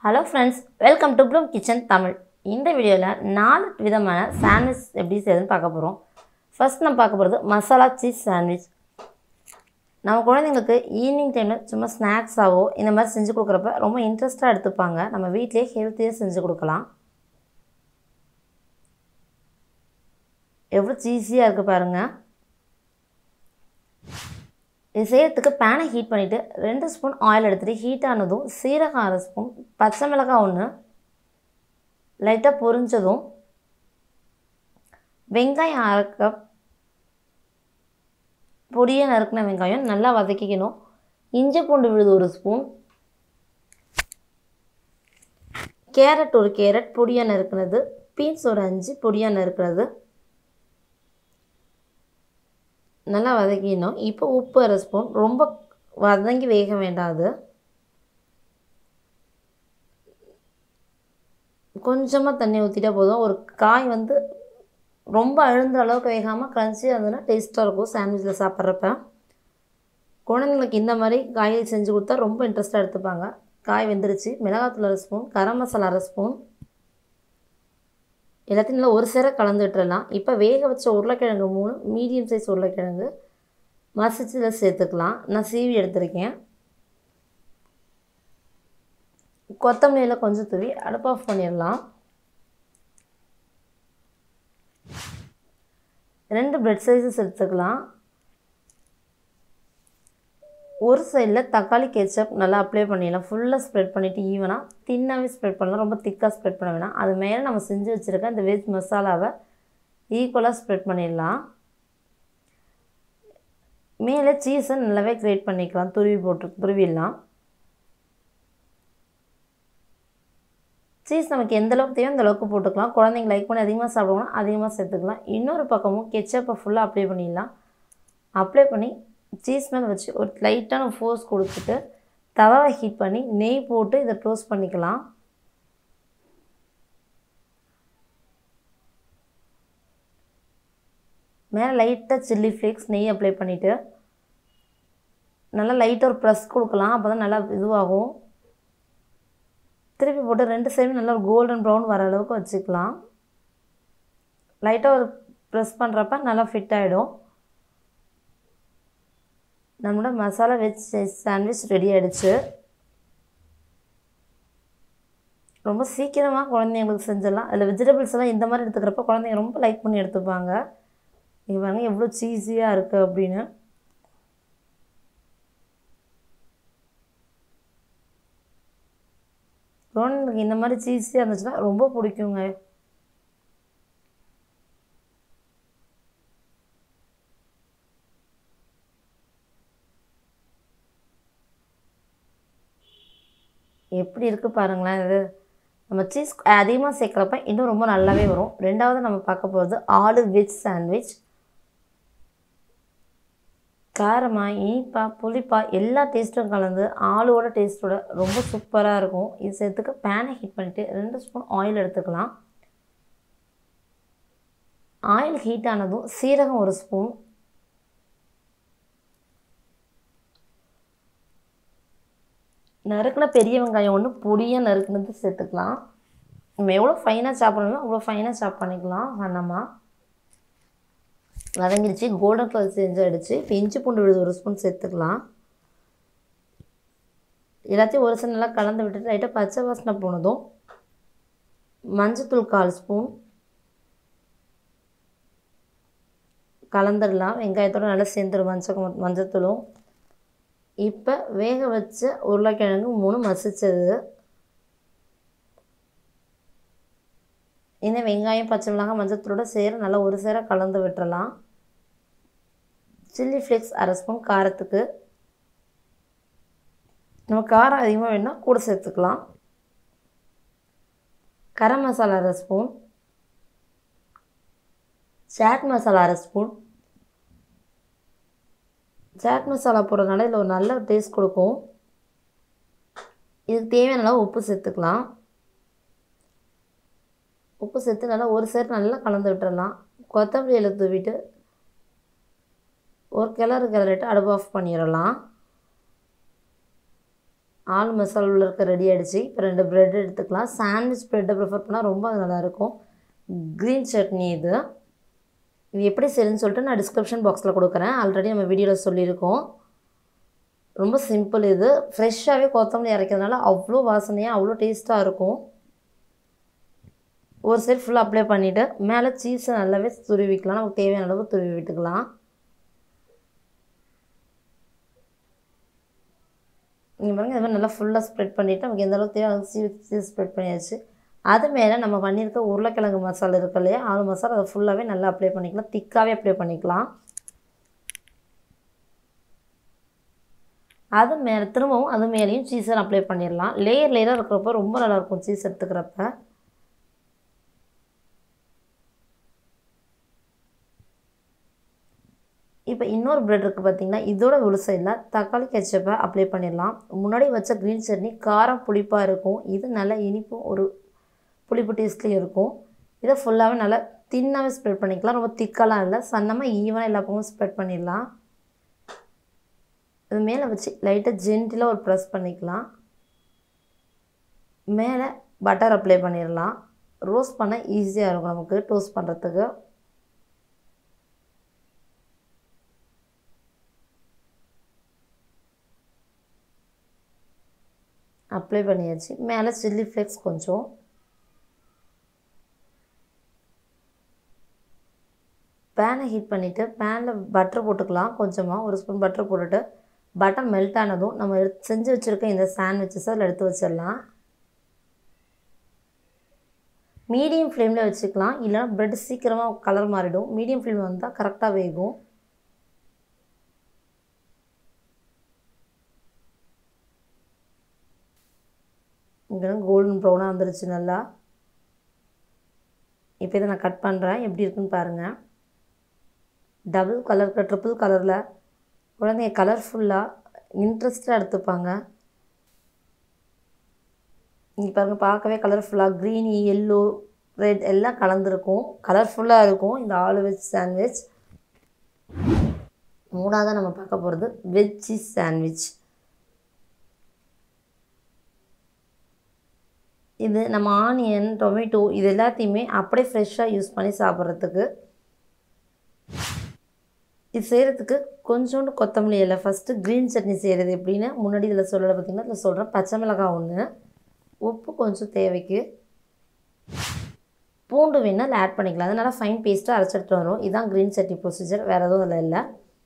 hello friends welcome to bloom kitchen Tamil இந்த வீடியோவில் நாலு விதமான சாண்ட்விச் எப்படி செய்யுதுன்னு பார்க்க போகிறோம் ஃபர்ஸ்ட் நம்ம பார்க்க போகிறது மசாலா சீஸ் சாண்ட்விச் நம்ம குழந்தைங்களுக்கு ஈவினிங் டைமில் சும்மா ஸ்நாக்ஸாவோ இந்த மாதிரி செஞ்சு கொடுக்குறப்ப ரொம்ப இன்ட்ரெஸ்ட்டாக எடுத்துப்பாங்க நம்ம வீட்டிலேயே ஹெல்த்தியாக செஞ்சு கொடுக்கலாம் எவ்வளோ ஈஸியாக இருக்குது பாருங்கள் இது செய்யறதுக்கு பேனை ஹீட் பண்ணிவிட்டு ரெண்டு ஸ்பூன் ஆயில் எடுத்துகிட்டு ஹீட் ஆனதும் சீரகம் அரை ஸ்பூன் பச்சை மிளகாய் ஒன்று லைட்டாக பொரிஞ்சதும் வெங்காயம் அரை கப் பொடியை நறுக்கின வெங்காயம் நல்லா வதக்கிக்கணும் இஞ்சி பூண்டு விழுது ஒரு ஸ்பூன் கேரட் ஒரு கேரட் பொடியாக நறுக்குனது பீன்ஸ் ஒரு அஞ்சு பொடியாக நறுக்குனது நல்லா வதக்கிடணும் இப்போ உப்பு அரை ஸ்பூன் ரொம்ப வதங்கி வேக வேண்டாம் அது கொஞ்சமாக தண்ணி ஊற்றிட்டா போதும் ஒரு காய் வந்து ரொம்ப அழுந்த அளவுக்கு வேகாமல் க்ரன்ச்சியாக இருந்ததுன்னா டேஸ்ட்டாக இருக்கும் சாண்ட்விச்சில் சாப்பிட்றப்ப குழந்தைங்களுக்கு இந்த மாதிரி காய்கறி செஞ்சு கொடுத்தா ரொம்ப இன்ட்ரெஸ்ட்டாக எடுத்துப்பாங்க காய் வெந்துருச்சு மிளகாத்தூள் அரை ஸ்பூன் கரம் மசாலா அரை ஸ்பூன் எல்லாத்தையும் நல்லா ஒரு சேர கலந்து விட்டுறலாம் இப்போ வேக வச்ச உருளைக்கிழங்கு மூணு மீடியம் சைஸ் உருளைக்கிழங்கு மசிச்சு இதில் சேர்த்துக்கலாம் நான் சீவி எடுத்திருக்கேன் கொத்தமல்லியில் கொஞ்சம் தூவி அடுப்பு ஆஃப் பண்ணிடலாம் ரெண்டு பிரெட் சைஸஸ் எடுத்துக்கலாம் ஒரு சைடில் தக்காளி கெச்சப் நல்லா அப்ளை பண்ணிடலாம் ஃபுல்லாக ஸ்ப்ரெட் பண்ணிவிட்டு ஈவனாக தின்னாகவே ஸ்ப்ரெட் பண்ணலாம் ரொம்ப திக்காக ஸ்ப்ரெட் பண்ண வேணாம் அது மேலே நம்ம செஞ்சு வச்சுருக்க இந்த வெஜ் மசாலாவை ஈக்குவலாக ஸ்ப்ரெட் பண்ணிடலாம் மேலே சீஸை நல்லாவே க்ரியேட் பண்ணிக்கலாம் துருவி போட்டு துருவிடலாம் சீஸ் நமக்கு எந்த அளவுக்கு தேவையோ அந்த அளவுக்கு போட்டுக்கலாம் குழந்தைங்க லைக் பண்ணி அதிகமாக சாப்பிடுவாங்கன்னா அதிகமாக சேர்த்துக்கலாம் இன்னொரு பக்கமும் கெச்சப்பை ஃபுல்லாக அப்ளை பண்ணிடலாம் அப்ளை பண்ணி சீஸ் மேலே வச்சு ஒரு லைட்டான ஃபோர்ஸ் கொடுத்துட்டு தவாவை ஹீட் பண்ணி நெய் போட்டு இதை டோஸ்ட் பண்ணிக்கலாம் மேலே லைட்டாக சில்லி ஃப்ளேக்ஸ் நெய் அப்ளை பண்ணிவிட்டு நல்லா லைட்டாக ஒரு ப்ரெஸ் கொடுக்கலாம் அப்போ தான் நல்லா இதுவாகும் திருப்பி போட்டு ரெண்டு சைடும் நல்லா ஒரு கோல்டன் ப்ரௌன் வர அளவுக்கு வச்சுக்கலாம் லைட்டாக ஒரு ப்ரெஸ் பண்ணுறப்ப நல்லா ஃபிட் ஆகிடும் நம்மளோட மசாலா வெஜ் சாண்ட்விச் ரெடி ஆகிடுச்சு ரொம்ப சீக்கிரமாக குழந்தைங்களுக்கு செஞ்சிடலாம் அதில் வெஜிடபிள்ஸ் எல்லாம் இந்த மாதிரி எடுத்துக்கிறப்ப குழந்தைங்க ரொம்ப லைக் பண்ணி எடுத்துப்பாங்க நீங்கள் பாருங்கள் எவ்வளோ சீஸியாக இருக்குது அப்படின்னு குழந்தைங்களுக்கு இந்த மாதிரி சீஸியாக இருந்துச்சுன்னா ரொம்ப பிடிக்குங்க எப்படி இருக்குது பாருங்களேன் இது நம்ம சீஸ் அதிகமாக சேர்க்குறப்ப இன்னும் ரொம்ப நல்லாவே வரும் ரெண்டாவது நம்ம பார்க்க போகிறது ஆலு வெஜ் சாண்ட்விச் காரமாக இனிப்பா புளிப்பா எல்லா டேஸ்ட்டும் கலந்து ஆளுவோட டேஸ்ட்டோட ரொம்ப சூப்பராக இருக்கும் இது சேர்த்துக்கு பேனை ஹீட் பண்ணிவிட்டு ரெண்டு ஸ்பூன் ஆயில் எடுத்துக்கலாம் ஆயில் ஹீட் ஆனதும் சீரகம் ஒரு ஸ்பூன் நறுக்கின பெரிய வெங்காயம் ஒன்று பொடியாக நறுக்குனது சேர்த்துக்கலாம் நம்ம எவ்வளோ ஃபைனாக சாப் பண்ணணுமோ அவ்வளோ ஃபைனாக சாப் பண்ணிக்கலாம் வண்ணமாக வதங்கிடுச்சு கோல்டன் கலர் செஞ்சு ஆகிடுச்சு இப்போ இஞ்சி பூண்டு விழுது ஒரு ஸ்பூன் சேர்த்துக்கலாம் எல்லாத்தையும் ஒரு சில நல்லா கலந்து விட்டுட்டு லைட்டாக பச்சை வாசனை போனதும் மஞ்சத்தூள் கால் ஸ்பூன் கலந்துடலாம் வெங்காயத்தோடு நல்லா சேர்ந்துடும் மஞ்சள் மஞ்சத்தூளும் இப்போ வேக வச்ச உருளைக்கிழங்கு மூணு மசிச்சது இந்த வெங்காயம் பச்சை மிளகாய் மஞ்சத்தூளோட சேர நல்லா ஒரு சேர கலந்து விட்டுறலாம் சில்லி ஃப்ளேக்ஸ் அரை ஸ்பூன் காரத்துக்கு நம்ம காரம் அதிகமாக வேணும்னா கூட சேர்த்துக்கலாம் கரம் மசாலா அரை ஸ்பூன் சாட் மசாலா அரை ஸ்பூன் சாட் மசாலா போடுறதுனால இதில் ஒரு நல்ல டேஸ்ட் கொடுக்கும் இதுக்கு தேவையான அளவு உப்பு சேர்த்துக்கலாம் உப்பு சேர்த்து நல்லா ஒரு சேர் நல்லா கலந்து விட்டுறலாம் கொத்தமல்லியில் தூவிட்டு ஒரு கிளறு கிளறிட்டு அடுப்பு ஆஃப் பண்ணிடலாம் ஆல் மசாலா உள்ள இருக்க ரெடி ஆகிடுச்சு இப்போ ரெண்டு ப்ரெட் எடுத்துக்கலாம் சாண்ட்விச் ப்ரெட்டை ப்ரிஃபர் பண்ணால் ரொம்ப நல்லாயிருக்கும் க்ரீன் சட்னி இது இது எப்படி செய்யுதுன்னு சொல்லிட்டு நான் டிஸ்கிரிப்ஷன் பாக்ஸில் கொடுக்குறேன் ஆல்ரெடி நம்ம வீடியோவில் சொல்லியிருக்கோம் ரொம்ப சிம்பிள் இது ஃப்ரெஷ்ஷாகவே கொத்தமல்லி அரைக்கிறதுனால அவ்வளோ வாசனையாக அவ்வளோ டேஸ்ட்டாக இருக்கும் ஒரு சைடு ஃபுல்லாக அப்ளை பண்ணிவிட்டு மேலே சீஸை நல்லாவே துருவிக்கலாம் நமக்கு தேவையான அளவு துருவி விட்டுக்கலாம் நீங்கள் பாருங்கள் இது மாதிரி நல்லா ஃபுல்லாக ஸ்ப்ரெட் பண்ணிவிட்டு நமக்கு எந்த அளவுக்கு தேவை அளவுக்கு சீ சீஸ் ஸ்ப்ரெட் பண்ணியாச்சு அது மேலே நம்ம பண்ணியிருக்க உருளைக்கிழங்கு மசாலா இருக்கு இல்லையா ஆலு மசாலா அதை ஃபுல்லாகவே நல்லா அப்ளை பண்ணிக்கலாம் திக்காகவே அப்ளை பண்ணிக்கலாம் அது மேலே திரும்பவும் அது மேலேயும் சீஸை அப்ளை பண்ணிடலாம் லேயர் லேயராக இருக்கிறப்ப ரொம்ப நல்லாயிருக்கும் சீஸ் எடுத்துக்கிறப்ப இப்போ இன்னொரு ப்ரெட் இருக்குது பார்த்தீங்கன்னா இதோட ஒரு சைடில் தக்காளி கெச்சப்பை அப்ளை பண்ணிடலாம் முன்னாடி வச்ச க்ரீன் சட்னி காரம் புளிப்பாக இருக்கும் இது நல்லா இனிப்பும் ஒரு புளிப்பு டேஸ்ட்லேயும் இருக்கும் இதை ஃபுல்லாகவே நல்லா தின்னாகவே ஸ்ப்ரெட் பண்ணிக்கலாம் ரொம்ப திக்கெல்லாம் இல்லை சன்னமாக ஈவனாக எல்லா பக்கமும் ஸ்ப்ரெட் பண்ணிடலாம் இது மேலே வச்சு லைட்டாக ஜென்டிலாக ஒரு ப்ரெஸ் பண்ணிக்கலாம் மேலே பட்டர் அப்ளை பண்ணிடலாம் ரோஸ்ட் பண்ண ஈஸியாக இருக்கும் நமக்கு டோஸ்ட் பண்ணுறதுக்கு அப்ளை பண்ணியாச்சு மேலே சில்லி ஃப்ளேக்ஸ் கொஞ்சம் பேனை ஹீட் பண்ணிவிட்டு பேனில் பட்டர் போட்டுக்கலாம் கொஞ்சமாக ஒரு ஸ்பூன் பட்டர் போட்டுட்டு பட்டர் மெல்ட் ஆனதும் நம்ம எடுத்து செஞ்சு வச்சுருக்க இந்த சாண்ட்விச்சஸ் அதில் எடுத்து வச்சிடலாம் மீடியம் ஃப்ளேமில் வச்சுக்கலாம் இல்லைனா ப்ரெட் சீக்கிரமாக கலர் மாறிடும் மீடியம் ஃப்ளேம் வந்தால் கரெக்டாக வேகும் இங்கே கோல்டன் ப்ரௌனாக வந்துருச்சு நல்லா இப்போ இதை நான் கட் பண்ணுறேன் எப்படி இருக்குன்னு பாருங்கள் டபுள் கலர் ட்ரிபிள் கலரில் குழந்தைங்க கலர்ஃபுல்லாக இன்ட்ரெஸ்டாக எடுத்துப்பாங்க இங்கே பாருங்கள் பார்க்கவே கலர்ஃபுல்லாக க்ரீனி எல்லோ ரெட் எல்லாம் கலந்துருக்கும் கலர்ஃபுல்லாக இருக்கும் இந்த ஆலு வெஜ் சாண்ட்விச் மூணாவதாக நம்ம பார்க்க போகிறது வெஜ் சீஸ் சாண்ட்விச் இது நம்ம ஆனியன் டொமேட்டோ இது எல்லாத்தையுமே அப்படியே ஃப்ரெஷ்ஷாக யூஸ் பண்ணி சாப்பிட்றதுக்கு இது செய்கிறதுக்கு கொஞ்சோண்டு கொத்தமல்லி இலை ஃபஸ்ட்டு க்ரீன் சட்னி செய்கிறது எப்படின்னு முன்னாடி இதில் சொல்லலை பார்த்திங்கன்னா இதில் சொல்கிறேன் பச்சை மிளகாய் ஒன்று உப்பு கொஞ்சம் தேவைக்கு பூண்டு வேணால் ஆட் பண்ணிக்கலாம் அதனால் ஃபைன் பேஸ்ட்டாக அரைச்சி எடுத்துகிட்டு வரும் இதுதான் க்ரீன் சட்னி ப்ரொசீஜர் வேறு எதுவும் அதில் இல்லை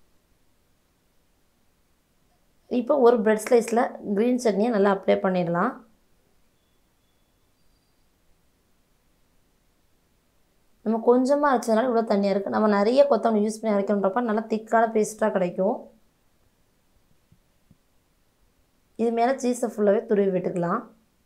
இப்போ ஒரு ப்ரெட் ஸ்லைஸில் க்ரீன் சட்னியை நல்லா அப்ளை பண்ணிடலாம் நம்ம கொஞ்சமாக அரைச்சதுனால இவ்வளோ தண்ணியாக இருக்குது நம்ம நிறைய கொத்தமல்லி யூஸ் பண்ணி அரைக்கணுன்றப்ப நல்லா திக்கான பேஸ்ட்டாக கிடைக்கும் இது மேலே சீஸை ஃபுல்லாகவே துருவி விட்டுக்கலாம்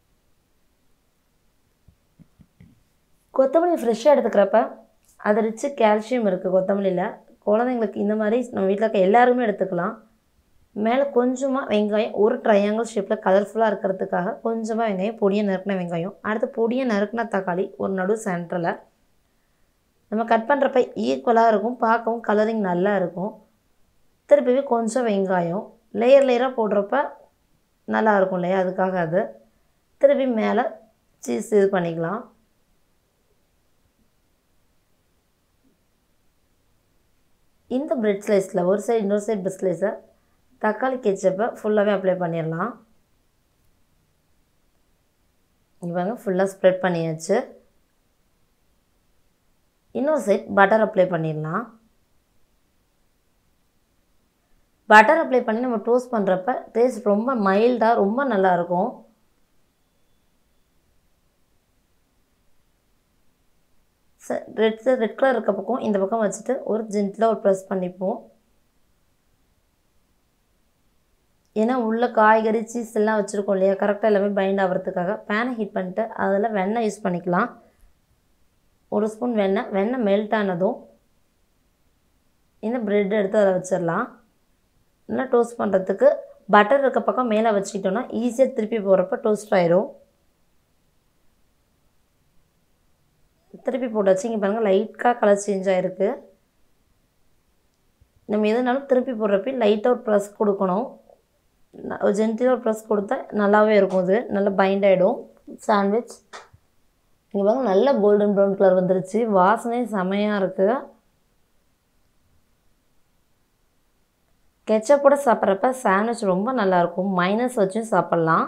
கொத்தமல்லி ஃப்ரெஷ்ஷாக எடுத்துக்கிறப்ப அது ரிச்சு கால்சியம் இருக்குது கொத்தமல்லியில் குழந்தைங்களுக்கு இந்த மாதிரி நம்ம வீட்டில் இருக்க எல்லாருமே எடுத்துக்கலாம் மேலே கொஞ்சமாக வெங்காயம் ஒரு ட்ரையாங்கிள் ஷேப்பில் கலர்ஃபுல்லாக இருக்கிறதுக்காக கொஞ்சமாக வெங்காயம் பொடியை நறுக்கின வெங்காயம் அடுத்து பொடியை நறுக்கின தக்காளி ஒரு நடு சென்டரில் நம்ம கட் பண்ணுறப்ப ஈக்குவலாக இருக்கும் பார்க்கவும் கலரிங் நல்லா இருக்கும் திருப்பி கொஞ்சம் வெங்காயம் லேயர் லேயராக போடுறப்ப நல்லா இருக்கும் இல்லையா அதுக்காக அது திருப்பி மேலே சீஸ் இது பண்ணிக்கலாம் இந்த பிரெட் ஸ்லைஸில் ஒரு சைடு இன்னொரு சைடு பிரெட் ஸ்லைஸை தக்காளி கெச்சப்பை ஃபுல்லாகவே அப்ளை பண்ணிடலாம் இவங்க ஃபுல்லாக ஸ்ப்ரெட் பண்ணியாச்சு இன்னொரு சைட் பட்டர் அப்ளை பண்ணிடலாம் பட்டர் அப்ளை பண்ணி நம்ம டோஸ்ட் பண்ணுறப்ப டேஸ்ட் ரொம்ப மைல்டாக ரொம்ப நல்லாயிருக்கும் ச ரெட் ரெட் கலர் இருக்க பக்கம் இந்த பக்கம் வச்சுட்டு ஒரு ஜென்டிலாக ஒரு ப்ரெஸ் பண்ணிப்போம் ஏன்னா உள்ள காய்கறி சீஸ் எல்லாம் வச்சுருக்கோம் இல்லையா கரெக்டாக எல்லாமே பைண்ட் ஆகிறதுக்காக பேனை ஹீட் பண்ணிட்டு அதில் வெண்ணெய் யூஸ் பண்ணிக்கலாம் ஒரு ஸ்பூன் வெண்ணெய் வெண்ணெய் மெல்ட் ஆனதும் இந்த ப்ரெட் எடுத்து அதில் வச்சிடலாம் நல்லா டோஸ்ட் பண்ணுறதுக்கு பட்டர் இருக்க பக்கம் மேலே வச்சுக்கிட்டோன்னா ஈஸியாக திருப்பி போகிறப்ப டோஸ்ட் ஆயிரும் திருப்பி போட்டாச்சு இங்கே பாருங்கள் லைட்டாக கலர் சேஞ்ச் ஆகிருக்கு நம்ம எதுனாலும் திருப்பி போடுறப்ப லைட்டாக ஒரு ப்ரெஸ் கொடுக்கணும் ஒரு ஜென்டிலாக ப்ரெஸ் கொடுத்தா நல்லாவே இருக்கும் இது நல்லா பைண்ட் ஆகிடும் சாண்ட்விச் இங்கே பாருங்க நல்ல கோல்டன் ப்ரௌன் கலர் வந்துருச்சு வாசனை செமையாக இருக்குது கெச்சப்போட சாப்பிட்றப்ப சாண்ட்விச் ரொம்ப நல்லாயிருக்கும் மைனஸ் வச்சும் சாப்பிட்லாம்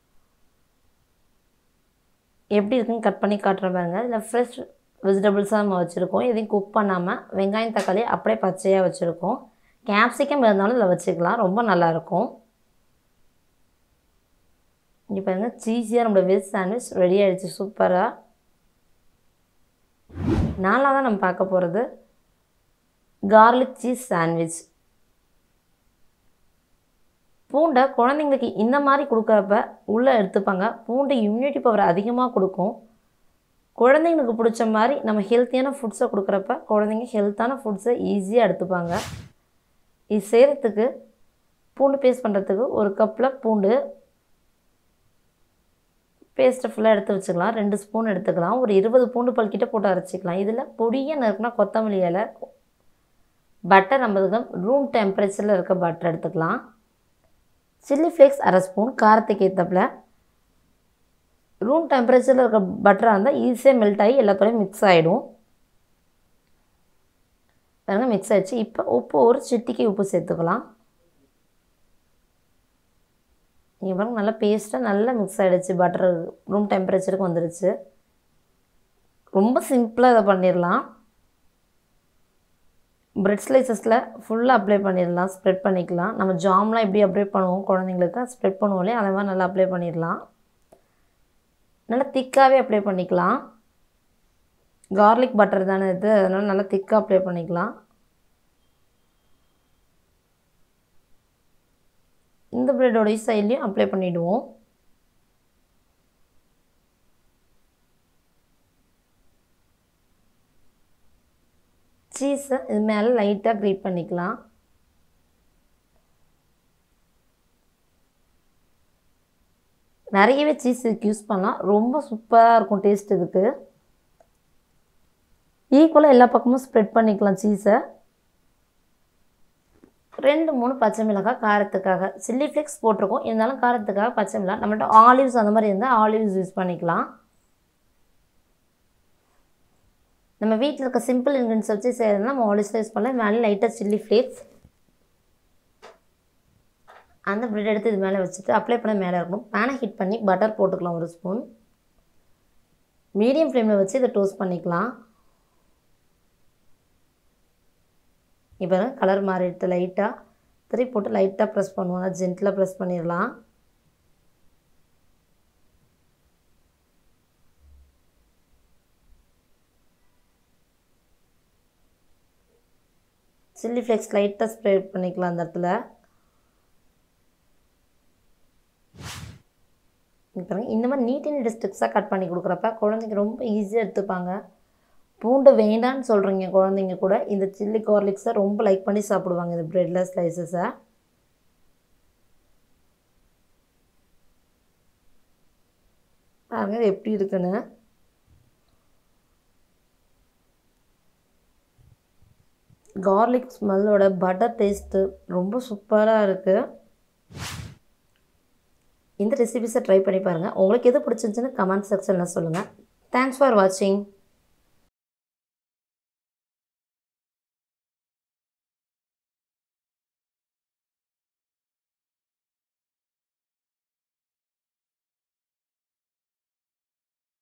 எப்படி இருக்குன்னு கட் பண்ணி காட்டுறேன் பாருங்க இதில் ஃப்ரெஷ் வெஜிடபிள்ஸாக நம்ம வச்சுருக்கோம் எதையும் குக் பண்ணாமல் வெங்காயம் தக்காளி அப்படியே பச்சையாக வச்சுருக்கோம் கேப்சிகம் இருந்தாலும் இதில் வச்சுக்கலாம் ரொம்ப நல்லாயிருக்கும் இங்கே பாருங்கள் சீஸியாக நம்மளோட வெஜ் சாண்ட்விச் ரெடி ஆகிடுச்சு சூப்பராக நாலாவது நம்ம பார்க்க போகிறது கார்லிக் சீஸ் சாண்ட்விச் பூண்டை குழந்தைங்களுக்கு இந்த மாதிரி கொடுக்குறப்ப உள்ளே எடுத்துப்பாங்க பூண்டு இம்யூனிட்டி பவர் அதிகமாக கொடுக்கும் குழந்தைங்களுக்கு பிடிச்ச மாதிரி நம்ம ஹெல்த்தியான ஃபுட்ஸை கொடுக்குறப்ப குழந்தைங்க ஹெல்த்தான ஃபுட்ஸை ஈஸியாக எடுத்துப்பாங்க இது செய்கிறதுக்கு பூண்டு பேஸ்ட் பண்ணுறதுக்கு ஒரு கப்பில் பூண்டு பேஸ்ட்டை ஃபுல்லாக எடுத்து வச்சுக்கலாம் ரெண்டு ஸ்பூன் எடுத்துக்கலாம் ஒரு இருபது பூண்டு பல்கிட்ட போட்டு அரைச்சிக்கலாம் இதில் பொடியாக நறுக்குனா கொத்தமல்லி இலை பட்டர் ஐம்பது கிராம் ரூம் டெம்பரேச்சரில் இருக்க பட்டர் எடுத்துக்கலாம் சில்லி ஃப்ளேக்ஸ் அரை ஸ்பூன் காரத்துக்கு ஏற்றப்பில் ரூம் டெம்பரேச்சரில் இருக்க பட்டராக இருந்தால் ஈஸியாக மெல்ட் ஆகி எல்லாத்தோடையும் மிக்ஸ் ஆகிடும் பாருங்கள் மிக்ஸ் ஆகிடுச்சு இப்போ உப்பு ஒரு சிட்டிக்கு உப்பு சேர்த்துக்கலாம் நீங்கள் பாருங்கள் நல்லா பேஸ்ட்டாக நல்லா மிக்ஸ் ஆகிடுச்சு பட்டர் ரூம் டெம்பரேச்சருக்கு வந்துடுச்சு ரொம்ப சிம்பிளாக இதை பண்ணிடலாம் பிரெட் ஸ்லைசஸில் ஃபுல்லாக அப்ளை பண்ணிடலாம் ஸ்ப்ரெட் பண்ணிக்கலாம் நம்ம ஜாம்லாம் எப்படி அப்ளை பண்ணுவோம் குழந்தைங்களுக்கு ஸ்ப்ரெட் பண்ணுவோம் இல்லையா அதே மாதிரி நல்லா அப்ளை பண்ணிடலாம் நல்லா திக்காகவே அப்ளை பண்ணிக்கலாம் கார்லிக் பட்டர் தானே இது அதனால் நல்லா திக்காக அப்ளை பண்ணிக்கலாம் இந்த ப்ரெட்டோடைய சைட்லேயும் அப்ளை பண்ணிவிடுவோம் சீஸை இது மேலே லைட்டாக க்ரீட் பண்ணிக்கலாம் நிறையவே சீஸ் இதுக்கு யூஸ் பண்ணலாம் ரொம்ப சூப்பராக இருக்கும் டேஸ்ட் இதுக்கு ஈக்குவலாக எல்லா பக்கமும் ஸ்ப்ரெட் பண்ணிக்கலாம் சீஸை ரெண்டு மூணு பச்சை மிளகாய் காரத்துக்காக சில்லி ஃப்ளேக்ஸ் போட்டிருக்கோம் இருந்தாலும் காரத்துக்காக பச்சை மிளகாய் நம்மள்ட்ட ஆலிவ்ஸ் அந்த மாதிரி இருந்தால் ஆலிவ்ஸ் யூஸ் பண்ணிக்கலாம் நம்ம வீட்டில் இருக்க சிம்பிள் இன்க்ரீடியன்ஸ் வச்சு செய்யறதுனா நம்ம ஆலிவ்ஸ் யூஸ் பண்ணலாம் மேலே லைட்டாக சில்லி ஃப்ளேக்ஸ் அந்த ப்ரெட் எடுத்து இது மேலே வச்சுட்டு அப்ளை பண்ண மேலே இருக்கணும் பேனை ஹீட் பண்ணி பட்டர் போட்டுக்கலாம் ஒரு ஸ்பூன் மீடியம் ஃப்ளேமில் வச்சு இதை டோஸ்ட் பண்ணிக்கலாம் இப்போ கலர் மாறிடுது லைட்டாக திருப்பி போட்டு லைட்டாக ப்ரெஸ் பண்ணுவோம் ஜென்டிலாக ப்ரெஸ் பண்ணிடலாம் சில்லி ஃப்ளேக்ஸ் லைட்டாக ஸ்ப்ரெட் பண்ணிக்கலாம் அந்த இடத்துல இப்போ இந்த மாதிரி நீட் அண்ட் டிஸ்ட்ரிக்ஸாக கட் பண்ணி கொடுக்குறப்ப குழந்தைங்க ரொம்ப ஈஸியாக எடுத்துப்பாங்க பூண்டு வேண்டான்னு சொல்கிறீங்க குழந்தைங்க கூட இந்த சில்லி கார்லிக்ஸை ரொம்ப லைக் பண்ணி சாப்பிடுவாங்க இந்த ப்ரெட்டில் ஸ்லைசஸை பாருங்க இது எப்படி இருக்குன்னு கார்லிக் ஸ்மெல்லோட பட்டர் டேஸ்ட்டு ரொம்ப சூப்பராக இருக்குது இந்த ரெசிபிஸை ட்ரை பண்ணி பாருங்கள் உங்களுக்கு எது பிடிச்சிருந்துச்சுன்னு கமெண்ட் செக்ஷனில் சொல்லுங்கள் தேங்க்ஸ் ஃபார் வாட்சிங்